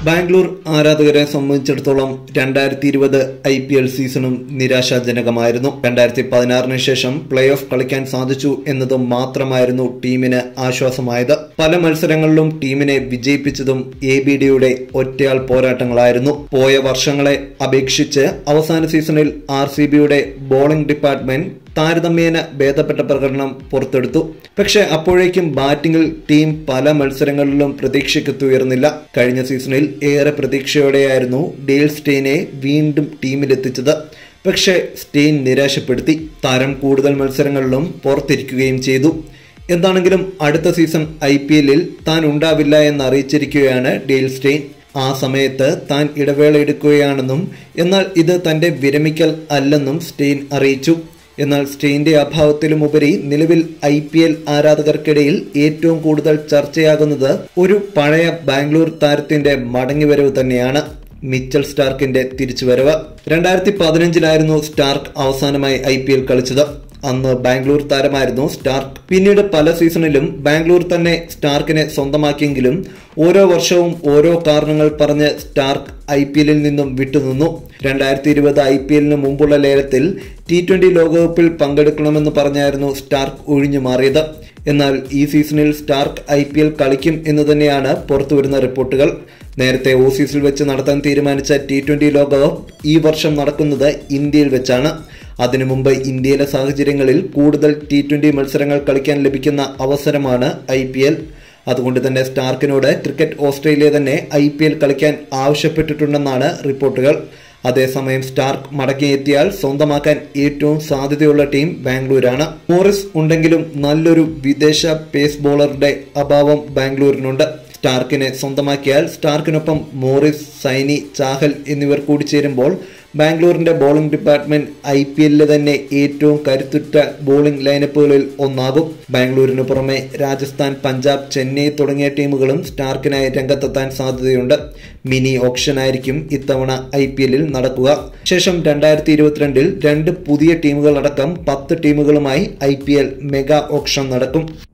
ബാംഗ്ലൂർ ആരാധകരെ സംബന്ധിച്ചിടത്തോളം രണ്ടായിരത്തി ഇരുപത് ഐ പി എൽ സീസണും നിരാശാജനകമായിരുന്നു രണ്ടായിരത്തി പതിനാറിന് ശേഷം പ്ലേ ഓഫ് കളിക്കാൻ സാധിച്ചു എന്നത് മാത്രമായിരുന്നു ടീമിന് ആശ്വാസമായത് പല മത്സരങ്ങളിലും ടീമിനെ വിജയിപ്പിച്ചതും എ ബി ഡിയുടെ ഒറ്റയാൾ പോരാട്ടങ്ങളായിരുന്നു പോയ വർഷങ്ങളെ അപേക്ഷിച്ച് അവസാന സീസണിൽ ആർ സി ബിയുടെ ബോളിംഗ് ഡിപ്പാർട്ട്മെന്റ് താരതമ്യേന ഭേദപ്പെട്ട പ്രകടനം പുറത്തെടുത്തു പക്ഷെ അപ്പോഴേക്കും ബാറ്റിംഗിൽ ടീം പല മത്സരങ്ങളിലും പ്രതീക്ഷയ്ക്കെത്തുയർന്നില്ല കഴിഞ്ഞ സീസണിൽ ഏറെ പ്രതീക്ഷയോടെയായിരുന്നു ഡേൽ സ്റ്റെയിനെ വീണ്ടും ടീമിലെത്തിച്ചത് പക്ഷേ സ്റ്റെയിൻ നിരാശപ്പെടുത്തി താരം കൂടുതൽ മത്സരങ്ങളിലും പുറത്തിരിക്കുകയും ചെയ്തു എന്താണെങ്കിലും അടുത്ത സീസൺ ഐ പി എല്ലിൽ താൻ ഉണ്ടാവില്ല എന്ന് അറിയിച്ചിരിക്കുകയാണ് ഡെയിൽ സ്റ്റെയിൻ ആ സമയത്ത് താൻ ഇടവേള എടുക്കുകയാണെന്നും എന്നാൽ ഇത് തന്റെ വിരമിക്കൽ അല്ലെന്നും സ്റ്റെയിൻ അറിയിച്ചു എന്നാൽ സ്റ്റെയിന്റെ അഭാവത്തിലുമുപരി നിലവിൽ ഐ പി എൽ ആരാധകർക്കിടയിൽ ഏറ്റവും കൂടുതൽ ചർച്ചയാകുന്നത് ഒരു പഴയ ബാംഗ്ലൂർ താരത്തിന്റെ മടങ്ങിവരവ് തന്നെയാണ് മിച്ചൽ സ്റ്റാർക്കിന്റെ തിരിച്ചുവരവ് രണ്ടായിരത്തി പതിനഞ്ചിലായിരുന്നു സ്റ്റാർക്ക് അവസാനമായി ഐ പി എൽ കളിച്ചത് അന്ന് ബാംഗ്ലൂർ താരമായിരുന്നു സ്റ്റാർക്ക് പിന്നീട് പല സീസണിലും ബാംഗ്ലൂർ തന്നെ സ്റ്റാർക്കിനെ സ്വന്തമാക്കിയെങ്കിലും ഓരോ വർഷവും ഓരോ കാരണങ്ങൾ പറഞ്ഞ് സ്റ്റാർക്ക് ഐ പി എല്ലിൽ നിന്നും വിട്ടുനിന്നു രണ്ടായിരത്തി ഇരുപത് ഐ പി എല്ലിന് മുമ്പുള്ള ലേലത്തിൽ ടി ട്വന്റി ലോകകപ്പിൽ പങ്കെടുക്കണമെന്ന് പറഞ്ഞായിരുന്നു സ്റ്റാർക്ക് ഒഴിഞ്ഞു മാറിയത് എന്നാൽ ഈ സീസണിൽ സ്റ്റാർക്ക് ഐ പി എൽ കളിക്കും എന്ന് തന്നെയാണ് പുറത്തുവരുന്ന റിപ്പോർട്ടുകൾ നേരത്തെ ഓസീസിൽ വെച്ച് നടത്താൻ തീരുമാനിച്ച ടി ട്വന്റി ലോകകപ്പ് ഈ വർഷം നടക്കുന്നത് ഇന്ത്യയിൽ വെച്ചാണ് അതിനു മുമ്പ് ഇന്ത്യയിലെ സാഹചര്യങ്ങളിൽ കൂടുതൽ ടി ട്വന്റി മത്സരങ്ങൾ കളിക്കാൻ ലഭിക്കുന്ന അവസരമാണ് ഐ പി എൽ അതുകൊണ്ട് തന്നെ സ്റ്റാർക്കിനോട് ക്രിക്കറ്റ് ഓസ്ട്രേലിയ തന്നെ ഐ പി എൽ കളിക്കാൻ ആവശ്യപ്പെട്ടിട്ടുണ്ടെന്നാണ് റിപ്പോർട്ടുകൾ അതേസമയം സ്റ്റാർക്ക് മടങ്ങിയെത്തിയാൽ സ്വന്തമാക്കാൻ ഏറ്റവും സാധ്യതയുള്ള ടീം ബാംഗ്ലൂരാണ് മോറിസ് ഉണ്ടെങ്കിലും നല്ലൊരു വിദേശ പേസ് ബോളറുടെ അഭാവം ബാംഗ്ലൂരിനുണ്ട് സ്റ്റാർക്കിനെ സ്വന്തമാക്കിയാൽ സ്റ്റാർക്കിനൊപ്പം മോറിസ് സൈനി ചാഹൽ എന്നിവർ കൂടി ചേരുമ്പോൾ ബാംഗ്ലൂരിന്റെ ബോളിംഗ് ഡിപ്പാർട്ട്മെന്റ് ഐ പി എല്ലിലെ തന്നെ ഏറ്റവും കരുത്തുറ്റ ബോളിംഗ് ലൈനപ്പുകളിൽ ഒന്നാകും ബാംഗ്ലൂരിന് പുറമെ രാജസ്ഥാൻ പഞ്ചാബ് ചെന്നൈ തുടങ്ങിയ ടീമുകളും സ്റ്റാർക്കിനായി രംഗത്തെത്താൻ സാധ്യതയുണ്ട് മിനി ഓപ്ഷനായിരിക്കും ഇത്തവണ ഐ പി എല്ലിൽ നടക്കുക ശേഷം രണ്ടായിരത്തി ഇരുപത്തിരണ്ടിൽ രണ്ട് പുതിയ ടീമുകളടക്കം പത്ത് ടീമുകളുമായി I P L mega auction നടക്കും